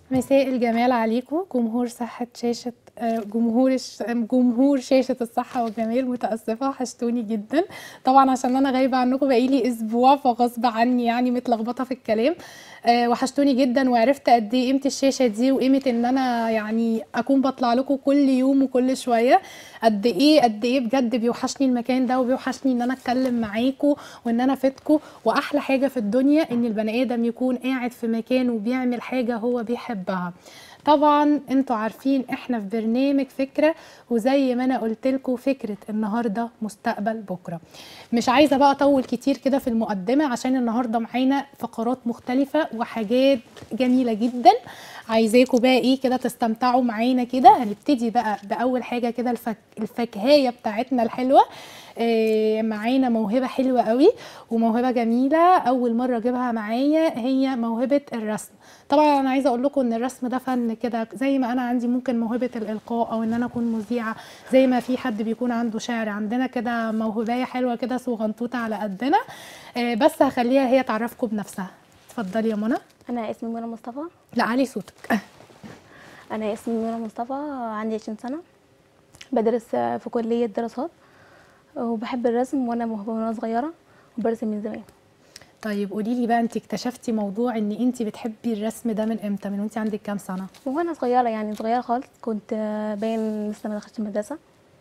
مساء الجمال عليكم جمهور صحة شاشة آه، جمهور الش... جمهور شاشة الصحة والجمال متأسفة وحشتوني جدا طبعا عشان أنا غايبة عنكم بقالي أسبوع فغصب عني يعني متلخبطة في الكلام آه، وحشتوني جدا وعرفت قد إيه قيمة الشاشة دي وقيمة إن أنا يعني أكون بطلع لكم كل يوم وكل شوية قد إيه قد إيه بجد بيوحشني المكان ده وبيوحشني إن أنا أتكلم معاكم وإن أنا أفيدكم وأحلى حاجة في الدنيا إن البني آدم يكون قاعد في مكان وبيعمل حاجة هو بيحبها طبعا انتوا عارفين احنا في برنامج فكره وزي ما انا قلت لكم فكره النهارده مستقبل بكره مش عايزه بقى اطول كتير كده في المقدمه عشان النهارده معانا فقرات مختلفه وحاجات جميله جدا عايزاكم بقى ايه كده تستمتعوا معانا كده هنبتدي بقى باول حاجه كده الفك... الفكهيه بتاعتنا الحلوه آه، معانا موهبه حلوه قوي وموهبه جميله اول مره اجيبها معايا هي موهبه الرسم طبعا انا عايزه اقول لكم ان الرسم ده فن كده زي ما انا عندي ممكن موهبه الالقاء او ان انا اكون مذيعه زي ما في حد بيكون عنده شعر عندنا كده موهبايه حلوه كده صغنطوطه على قدنا آه، بس هخليها هي تعرفكم بنفسها اتفضلي يا منى انا اسمي منى مصطفى لا علي صوتك انا اسمي منى مصطفى عندي 20 سنه بدرس في كليه دراسات وبحب الرسم وانا موهوبه وانا صغيره وبرسم من زمان طيب قولي لي بقى انت اكتشفتي موضوع ان انت بتحبي الرسم ده من امتى من وانت عندك كام سنه وانا صغيره يعني صغيره خالص كنت باين لسه ما دخلتش المدرسه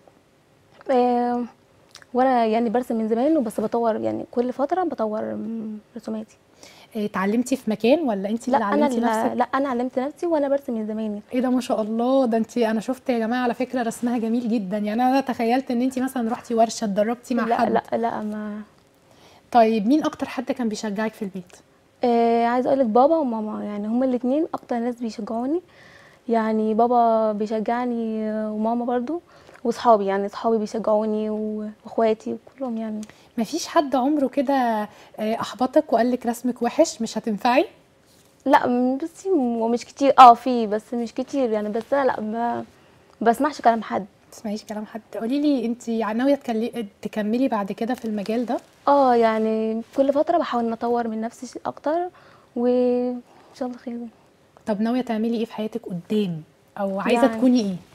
آه، وانا يعني برسم من زمان وبس بطور يعني كل فتره بطور رسوماتي إيه، اتعلمتي في مكان ولا انت لا اللي انا علمتي نفسك لا انا علمت نفسي وانا برسم من زمان ايه ده ما شاء الله ده انت انا شفت يا جماعه على فكره رسمها جميل جدا يعني انا تخيلت ان انت مثلا رحتي ورشه اتدربتي مع لا حد لا لا ما طيب مين اكتر حد كان بيشجعك في البيت آه عايزه اقول لك بابا وماما يعني هما الاثنين اكتر ناس بيشجعوني يعني بابا بيشجعني آه، وماما برضو وصحابي يعني صحابي بيشجعوني و- واخواتي وكلهم يعني مفيش حد عمره كده آه، احبطك وقال لك رسمك وحش مش هتنفعي لا م- بصي م- مش كتير اه في بس مش كتير يعني بس انا لا ما بسمعش كلام حد تسمعيش كلام حد قولي لي انت ناويه تكلي- تكملي بعد كده في المجال ده اه يعني كل فتره بحاول ان اطور من نفسي ش- اكتر وان شاء الله خير طب ناويه تعملي ايه في حياتك قدام او عايزه يعني- تكوني ايه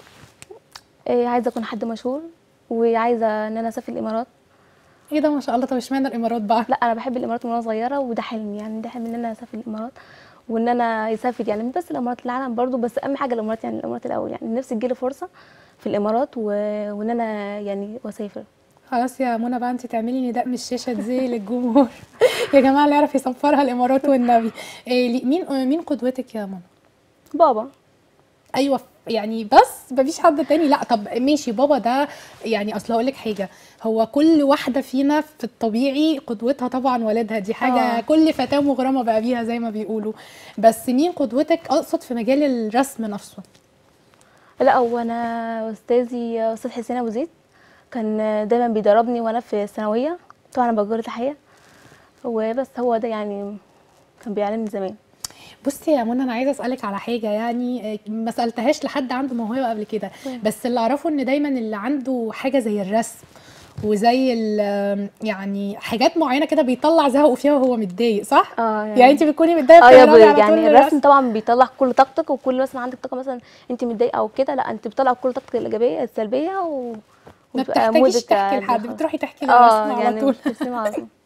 آه عايزه اكون حد مشهور وعايزه ان انا اسافر الامارات ايه ده ما شاء الله طب اشمعنى الامارات بقى لا انا بحب الامارات من وانا صغيره وده حلمي يعني ده حلمي ان انا اسافر الامارات وان انا اسافر يعني مش بس الامارات العالم برضو بس اهم حاجه الامارات يعني الامارات الاول يعني نفسي تجيلي فرصه في الامارات و... وان انا يعني واسافر خلاص يا منى بقى انت تعملي نداء من الشاشه دي للجمهور يا جماعه اللي يعرف يصفرها الامارات والنبي إيه لي- مين مين قدوتك يا منى بابا ايوه يعني بس مفيش حد تاني لا طب ماشي بابا ده يعني اصل هقول لك حاجه هو كل واحده فينا في الطبيعي قدوتها طبعا والدها دي حاجه آه. كل فتاه مغرمه بقى بيها زي ما بيقولوا بس مين قدوتك اقصد في مجال الرسم نفسه لا هو انا استاذي استاذ حسين ابو زيد كان دايما بيدربني وانا في الثانويه طبعا انا بجرة تحيه وبس هو ده يعني كان بيعلمني زمان بصي يا منى انا عايزه اسالك على حاجه يعني آه، ما سالتهاش لحد عنده موهبه قبل كده بس اللي اعرفه ان دايما اللي عنده حاجه زي الرسم وزي ال- يعني حاجات معينه كده بيطلع زهقه فيها وهو متضايق صح؟ اه يعني انت بتكوني متضايقه اه يا بتهربي ابويا على طول يعني للرسم. الرسم طبعا بيطلع كل طاقتك وكل مثلا عندك طاقه مثلا انت متضايقه او كده لا انت بتطلع كل طاقتك الايجابيه السلبيه و ما وبيبقى بتحتاجيش مودك تحكي عادي لحد خالص. بتروحي تحكي للرسم اه على يعني طول بترسمي على طول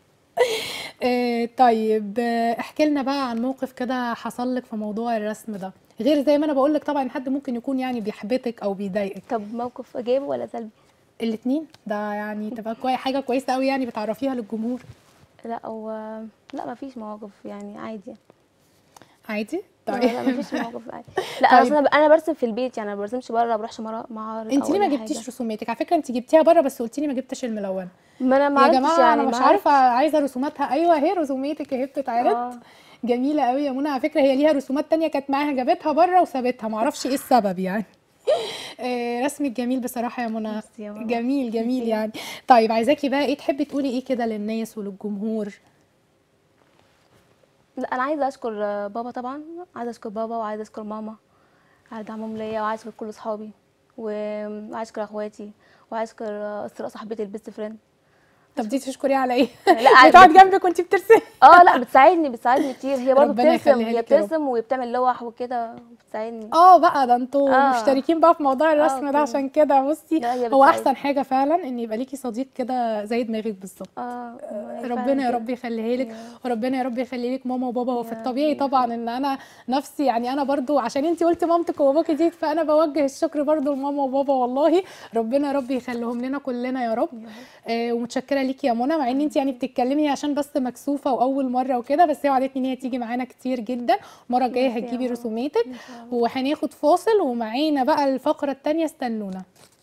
آه طيب آه، احكي لنا بقى عن موقف كده حصل لك في موضوع الرسم ده غير زي ما انا بقول لك طبعا حد ممكن يكون يعني بيحبطك او بيضايقك طب موقف ايجابي ولا سلبي الاثنين ده يعني تبقى كوي حاجه كويسه قوي يعني بتعرفيها للجمهور لا هو لا ما فيش مواقف يعني عادي عادي لا طيب لا ما فيش مواقف عادي لا انا طيب. اصلا انا برسم في البيت يعني ما برسمش بره ما بروحش مرا- معارض انت أو ليه ما أي جبتيش حاجة. رسوماتك على فكره انت جبتيها بره بس قلتي لي ما جبتش الملونه ما انا ما يا عرفتش جماعه يعني انا مش ما عارفه عايزه رسوماتها ايوه اهي رسوماتك اهي بتتعرض آه. جميله قوي يا منى على فكره هي ليها رسومات تانية كانت معاها جابتها بره وسابتها معرفش ايه السبب يعني آه، رسمك جميل بصراحه يا منى ميرسي يا ماما. جميل جميل ميرسي. يعني طيب عايزاكي بقى ايه تحبي تقولي ايه كده للناس وللجمهور لا انا عايزه اشكر بابا طبعا عايزه اشكر بابا وعايزه اشكر ماما على دعمهم ليا وعايزه اشكر كل اصحابي و- وعايزه اشكر اخواتي وعايزه اشكر اسراء صاحبتي البيست فريند طب دي تشكري على ايه لا بتقعد جنبك وانت بترسمي اه لا بتساعدني بتساعدني كتير هي برضه ربنا بترسم يخليها هي لك يا رب. بترسم وبتعمل لوح وكده بتساعدني اه بقى ده انتوا آه. مشتركين بقى في موضوع الرسم ده طبعاً. عشان كده بصي لا، هي هو بتساعد. احسن حاجه فعلا ان يبقى ليكي صديق كده زي دماغك بالظبط اه هي فعلاً ربنا يا كده. رب يخليها لك يا وربنا يا رب يخلي لك ماما وبابا وفي يا الطبيعي رب طبعا ان انا نفسي يعني انا برضو عشان انت قلتي مامتك وباباكي دي فانا بوجه الشكر برضو لماما وبابا والله ربنا يا رب يخليهم لنا كلنا يا رب آه ومتشكره ليكي يا منى مع ان انت يعني بتتكلمي عشان بس مكسوفه واول مره وكده بس هي وعدتني ان هي تيجي معانا كتير جدا المره الجايه ميرسي يا هتجيبي ماما. رسوماتك إن شاء الله. وهناخد فاصل ومعانا بقى الفقره الثانيه استنونا